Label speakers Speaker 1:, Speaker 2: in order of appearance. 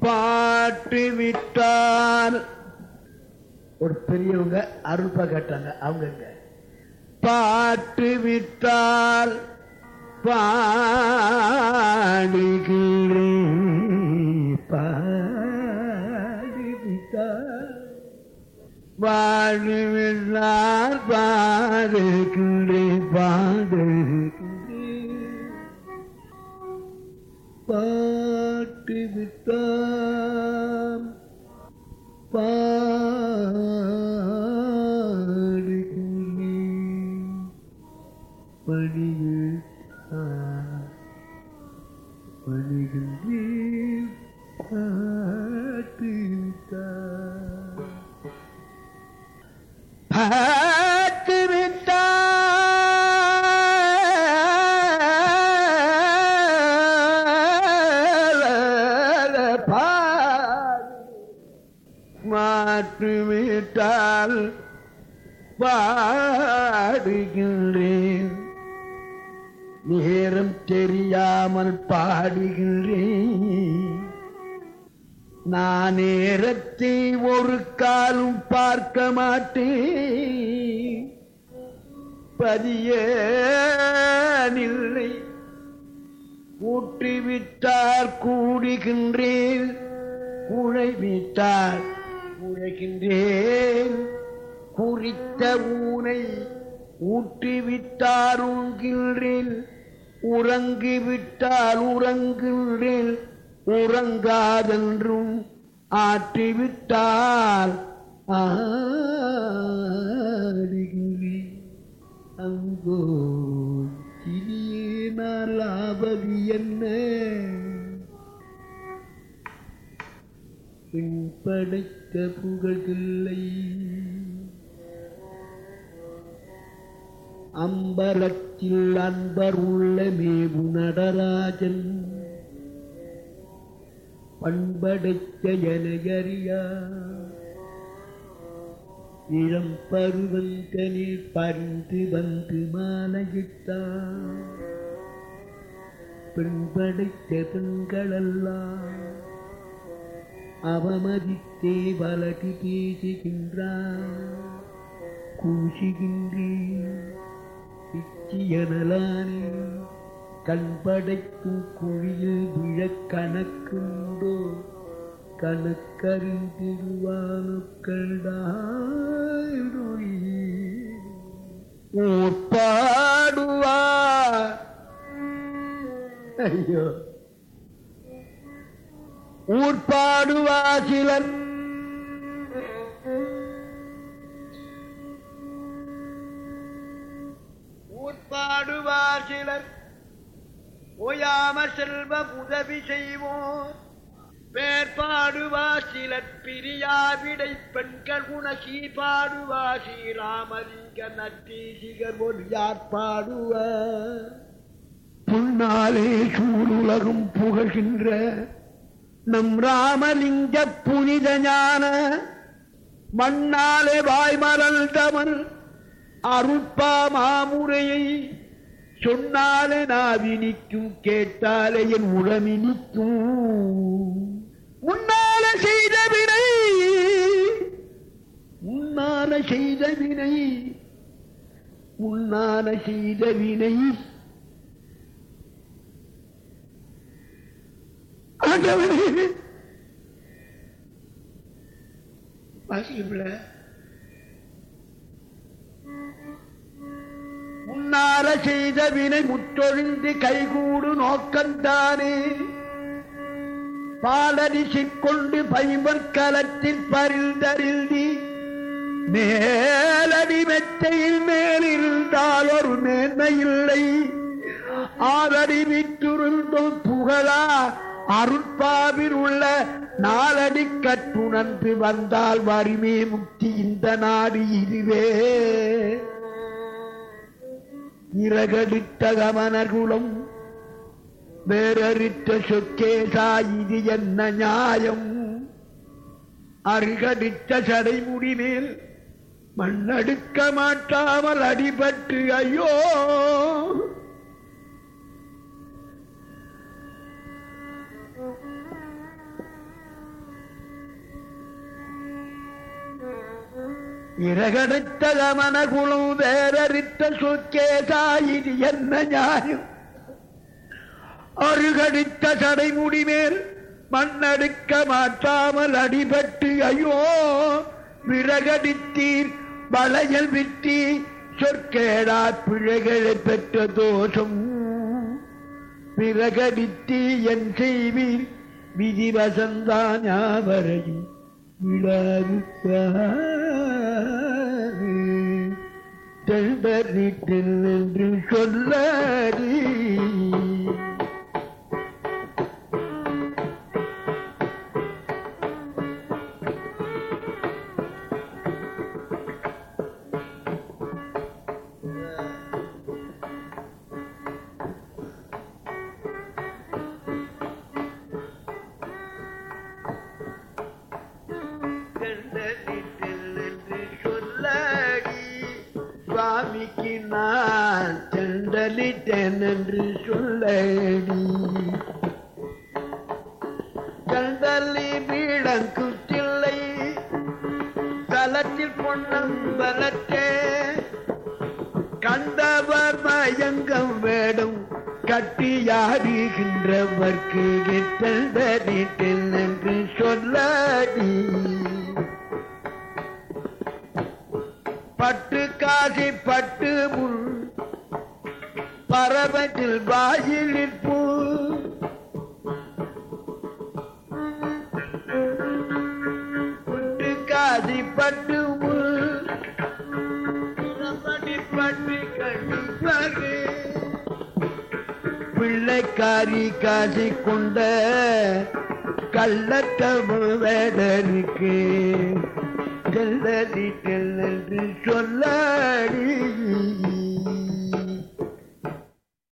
Speaker 1: பாட்டு விட்டார் ஒரு பெரியவங்க அருள்பா கேட்டாங்க அவங்க இங்க. பாட்டு விட்டால் பாடுகிறேன் பாடி விட்டால் பாடுவிட்டால் பாடுகின்றேன் பாடுகின்றேன் பாட்டு விட்டால் பாடுகின்றேன் பணிவிட்டால் பணிகின்றேன் பாட்டு விட்டால் பாட்டு விட்டால் பாடு மாற்று விட்டால் பாடுகின்றேன் நேரம் தெரியாமல் பாடுகின்றேன் நான் நேரத்தை ஒரு காலும் பார்க்க மாட்டேன் பதியனில்லை ஊற்றிவிட்டால் கூடுகின்றேன் குழைவிட்டால் குழைகின்றேன் குறித்த ஊனை ஊற்றிவிட்டால் உங்கின்றேன் உறங்கிவிட்டால் உறங்குகின்றேன் உறங்காதென்றும் ஆற்றிவிட்டால் ஆடுகின்றேன் அங்கோ சிறியேனால் ஆவது என்ன பின் படைத்த புகழ்கில்லை அம்பலத்தில் அன்பர் உள்ள மேவு நடராஜன் பண்படைத்த எனகரியா இளம் பருவந்தனில் பறிந்து வந்து மாலையிட்டார் பெண்படைத்த பெண்களெல்லாம் அவமதித்தே வலடி பேசுகின்றார் கூசுகின்றேன் பிச்சியனலானே கண்படைக்கும் குழியில் விழ கணக்குண்டோ கணக்கறிந்திருவானுக்கள்டாய் பாடுவா ஐயோ ஊர் பாடுவா சிலர் ஊர் பாடுவா சிலர் ஓயாம செல்வ உதவி செய்வோம் பேர்பாடுவா சிலர் பிரியாவிடை பெண்கள் உணசி பாடுவா ஸ்ரீராமலிங்க நத்தீசிகர் ஒளியார் பாடுவார் புன்னாலே சூடுலகும் புகழ்கின்ற நம் ராமலிங்க புனித ஞான மண்ணாலே வாய்மலர்ந்தவன் அருட்பா மாமுறையை சொன்னாலே நாவினிக்கும் கேட்டாலே என் உளமினிக்கும் முன்னால செய்த வினை முன்னால செய்த வினை முன்னால செய்த வினை ஆண்டவனே வாசிக்கல முன்னால செய்த வினை முற்றொழிந்து கைகூடு நோக்கந்தானே பாலரிசிக் கொண்டு பைம்பர் கலத்தில் பரிந்தறிந்தி மேலடி மெத்தையில் மேலிருந்தால் ஒரு மேன்மை இல்லை ஆறடி விற்றுருந்தும் புகழா அருட்பாவில் உள்ள நாலடி கட்டுணர்ந்து வந்தால் வறுமே முக்தி இந்த நாடு இதுவே இறகடித்த கமனகுலம் வேறறித்த சொக்கேசா இது என்ன நியாயம் அருகடித்த சடைமுடி மேல் மண்ணடுக்க மாட்டாமல் அடிபட்டு ஐயோ இறகடைத்த கமனகுலம் வேறறித்த சொற்கேசாயிது என்ன நியாயம் அருகடித்த சடைமுடி மேல் மண்ணடுக்க மாற்றாமல் அடிபட்டு ஐயோ விறகடித்தீர் வளையல் விட்டி சொற்கேடா பிழைகளை பெற்ற தோஷம் பிறகடித்து என் செய்வீர் விதி வசந்தா ஞாபரையும் விழாவிட்டார் என்று சொல்லாடி என்று சொல்லாடி சுவாமிக்கு நான் செண்டலிட்டேன் என்று சொல்லடி கண்டலி பீடங்குத்தில்லை தலத்தில் பொன்னம் பலத்தே கண்டவர் மயங்கம் வேடும் கட்டியாடுகின்றவர்க்கு எட்டல் என்று சொல்லடி பட்டு காசி பட்டு முள் பரவத்தில் வாயிலில் பூ பட்டு காசி பட்டு முள் பரவடி பட்டு கண்டிப்பாரு பிள்ளைக்காரி காசி கொண்ட கள்ளத்தமிழ் வேடருக்கு செல்லடி செல்லென்று சொல்லாடி